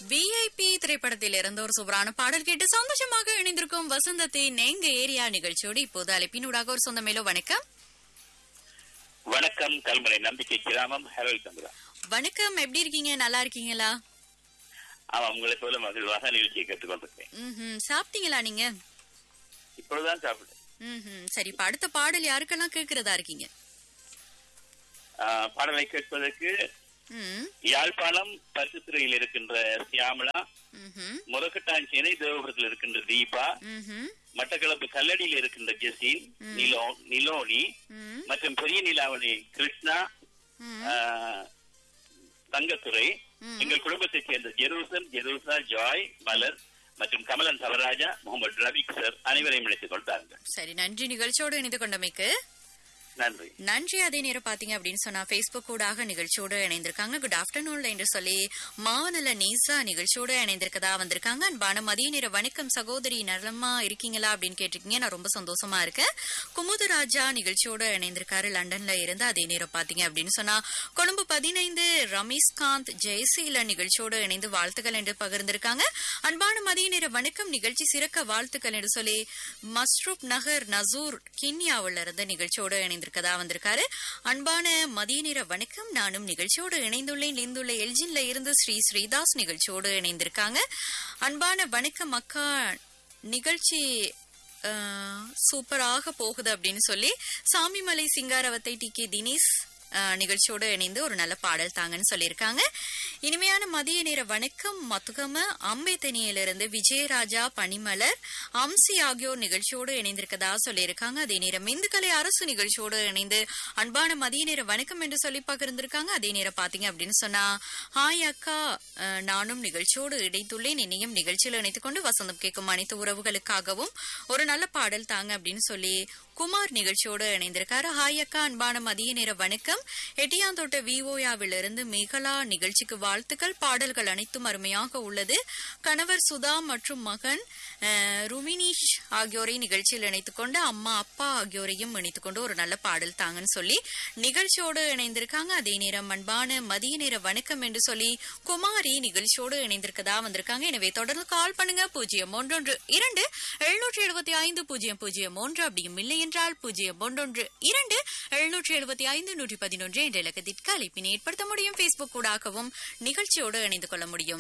VIP திரைப்படத்தில் இருந்து ஒரு சூப்பரான பாடல் கேட்டு சந்தோஷமாக இணைந்திருக்கும் வசந்தத்தின் எங்க ஏரியா நிகழ்ச்சியோடு இப்போது அழைப்பினூடாக ஒரு சொந்த மேலோ வணக்கம் வணக்கம் கல்முனை நம்பிக்கை கிராமம் ஹெரோல் சந்திரா வணக்கம் எப்படி இருக்கீங்க நல்லா இருக்கீங்களா ஆமா உங்களை போல மகிழ்வாக நிகழ்ச்சியை கேட்டுக்கொண்டிருக்கேன் ம்ஹும். சாப்பிட்டீங்களா நீங்க இப்பொழுதுதான் சாப்பிட்டேன் ம்ஹும். சரி இப்ப அடுத்த பாடல் யாருக்கெல்லாம் கேக்குறதா இருக்கீங்க ஆஹ், பாடலை கேட்பதற்கு ம். யாழ்ப்பாணம் பரிசுத்துறையில் இருக்கின்ற சியாமளா ம்ஹும். முரக்கட்டாஞ்சேனை தேவபுரத்தில் இருக்கின்ற தீபா ம்ஹும். மட்டக்களப்பு கல்லடியில் இருக்கின்ற ஜெசின் நிலோ நிலோனி ம். மற்றும் பெரிய நிலாவணி கிருஷ்ணா ம். ஆஹ், தங்கத்துறை ம். எங்கள் குடும்பத்தைச் சேர்ந்த ஜெருசன் ஜெருசா ஜாய் மலர் மற்றும் கமலன் சவராஜா முகமது ரபிக் சார் அனைவரையும் இணைத்துக் கொண்டார்கள் சரி நன்றி நிகழ்ச்சியோடு இணைந்து கொண்டமைக்கு நன்றி நன்றி அதே நேரம் பாத்தீங்க அப்படின்னு சொன்னா பேஸ்புக் ஊடாக நிகழ்ச்சியோடு இணைந்திருக்காங்க குட் ஆஃப்டர்நூன்ல என்று சொல்லி மாநல நீசா நிகழ்ச்சியோடு இணைந்திருக்கதா வந்திருக்காங்க அன்பான மதிய நேர வணக்கம் சகோதரி நலமா இருக்கீங்களா அப்படின்னு கேட்டிருக்கீங்க நான் ரொம்ப சந்தோஷமா இருக்கேன் குமுது ராஜா நிகழ்ச்சியோடு இணைந்திருக்காரு லண்டன்ல இருந்து அதே நேரம் பாத்தீங்க அப்படின்னு சொன்னா கொழும்பு பதினைந்து ரமேஷ்காந்த் ஜெயசீல நிகழ்ச்சியோடு இணைந்து வாழ்த்துக்கள் என்று பகிர்ந்திருக்காங்க அன்பான மதிய நேர வணக்கம் நிகழ்ச்சி சிறக்க வாழ்த்துக்கள் என்று சொல்லி மஸ்ரூப் நகர் நசூர் கின்யாவுல இருந்து நிகழ்ச்சியோடு இணைந்திருக்கதா வந்திருக்காரு அன்பான மதிய நேர வணக்கம் நானும் நிகழ்ச்சியோடு இணைந்துள்ளேன் இந்துள்ள எல்ஜின்ல இருந்து ஸ்ரீ ஸ்ரீதாஸ் நிகழ்ச்சியோடு இணைந்திருக்காங்க அன்பான வணக்கம் அக்கா நிகழ்ச்சி அஹ், சூப்பராக போகுது அப்படின்னு சொல்லி சாமிமலை சிங்காரவத்தை டி கே தினேஷ் அஹ், நிகழ்ச்சியோடு இணைந்து ஒரு நல்ல பாடல் தாங்கன்னு சொல்லியிருக்காங்க இனிமையான மதிய நேர வணக்கம் மத்துகம அம்பேத்தனியிலிருந்து விஜயராஜா பனிமலர் அம்சி ஆகியோர் நிகழ்ச்சியோடு இணைந்திருக்கதா சொல்லியிருக்காங்க அதே நேரம் இந்துக்கலை அரசு நிகழ்ச்சியோடு இணைந்து அன்பான மதிய நேர வணக்கம் என்று சொல்லி பகிர்ந்திருக்காங்க அதே நேரம் பாத்தீங்க அப்படின்னு சொன்னா ஹாய் அக்கா அஹ், நானும் நிகழ்ச்சியோடு இணைத்துள்ளேன் என்னையும் நிகழ்ச்சியில் இணைத்துக் கொண்டு வசந்தம் கேட்கும் அனைத்து உறவுகளுக்காகவும் ஒரு நல்ல பாடல் தாங்க அப்படின்னு சொல்லி குமார் நிகழ்ச்சியோடு இணைந்திருக்காரு ஹாய் அக்கா அன்பான மதிய நேர வணக்கம் எட்டியாந்தோட்ட விஓயாவிலிருந்து மேகலா நிகழ்ச்சிக்கு வாழ்த்துக்கள் பாடல்கள் அனைத்தும் அருமையாக உள்ளது கணவர் சுதா மற்றும் மகன் அஹ், ருமினிஷ் ஆகியோரை நிகழ்ச்சியில் இணைத்துக் கொண்டு அம்மா அப்பா ஆகியோரையும் இணைத்துக் கொண்டு ஒரு நல்ல பாடல் தாங்கன்னு சொல்லி நிகழ்ச்சியோடு இணைந்திருக்காங்க அதே நேரம் அன்பான மதிய நேர வணக்கம் என்று சொல்லி குமாரி நிகழ்ச்சியோடு இணைந்திருக்கதா வந்திருக்காங்க எனவே தொடர்ந்து கால் பண்ணுங்க பூஜ்ஜியம் ஒன்றொன்று இரண்டு எழுநூற்றி எழுபத்தி ஐந்து பூஜ்ஜியம் பூஜ்ஜியம் ஒன்று அப்படியும் இல்லை என்றால் பூஜ்ஜியம் ஒன்றொன்று இரண்டு எழுநூற்றி எழுபத்தி ஐந்து நூற்றி பதினொன்று என்ற இலக்கத்திற்கு அழைப்பினை ஏற்படுத்த முடியும் பேஸ்புக் ஊடாகவும் நிகழ்ச்சியோடு இணைந்து கொள்ள முடியும்